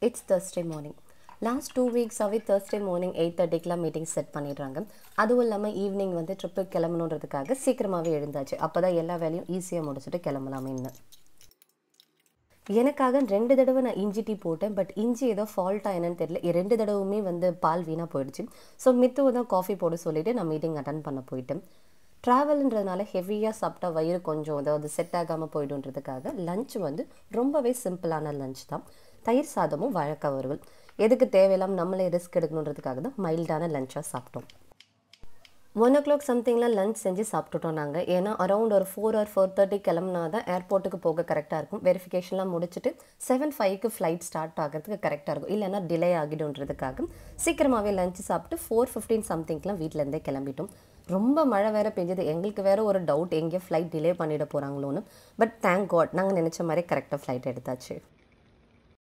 it's Thursday morning last two வீக்ஸாகவே Thursday morning eight தேர்ட்டிக்கெலாம் meeting set பண்ணிடுறாங்க அதுவும் இல்லாமல் ஈவினிங் வந்து ட்ரிப்புக்கு கிளம்பணுன்றதுக்காக சீக்கிரமாகவே எழுந்தாச்சு அப்போ தான் எல்லா வேலையும் ஈஸியாக முடிச்சுட்டு கிளம்பலாமேன்னு எனக்காக ரெண்டு தடவை நான் இஞ்சி டீ போட்டேன் பட் இஞ்சி ஏதோ ஃபால்ட்டாக என்னன்னு தெரியல இ- ரெண்டு தடவுமே வந்து பால் வீணாக போயிடுச்சு ஸோ மித்துவை தான் காஃபி போட சொல்லிவிட்டு நான் மீட்டிங் அட்டன் பண்ண போயிட்டேன் ட்ராவல்ன்றதுனால ஹெவியாக சாப்பிட்டா வயிறு கொஞ்சம் அதாவது செட் ஆகாமல் போயிடுன்றதுக்காக லஞ்ச் வந்து ரொம்பவே சிம்பிளான லஞ்ச் தான் தயிர் சாதமும் வாழைக்காய் வறுவல் எதுக்கு தேவையில்லாம நம்மளே ரிஸ்க் எடுக்கணுன்றதுக்காக தான் மைல்டான லஞ்சாக சாப்பிட்டோம் ஒன் ஓ கிளாக் சம்திங்லாம் லஞ்ச் செஞ்சு சாப்பிட்டுட்டோம் நாங்கள் ஏன்னா அரௌண்ட் ஒரு ஃபோர் ஆர் ஃபோர் தேர்ட்டி கிளம்புனா தான் ஏர்போர்ட்டுக்கு போக கரெக்டாக இருக்கும் வெரிஃபிகேஷன்லாம் முடிச்சுட்டு செவன் ஃபைவ்க்கு ஃப்ளைட் ஸ்டார்ட் ஆகிறதுக்கு கரெக்டாக இருக்கும் இல்லைன்னா டிலே ஆகிடும்ன்றதுக்காக சீக்கிரமாகவே லஞ்ச் சாப்பிட்டு ஃபோர் ஃபிஃப்டீன் சம்திங்லாம் வீட்டிலேருந்தே கிளம்பிட்டோம் ரொம்ப மழை வேற பெஞ்சது எங்களுக்கு வேற ஒரு டவுட் எங்கேயோ ஃப்ளைட் டிலே பண்ணிட போகிறாங்களோன்னு பட் தேங்க் காட் நாங்கள் நினச்ச மாதிரி கரெக்டாக ஃப்ளைட் எடுத்தாச்சு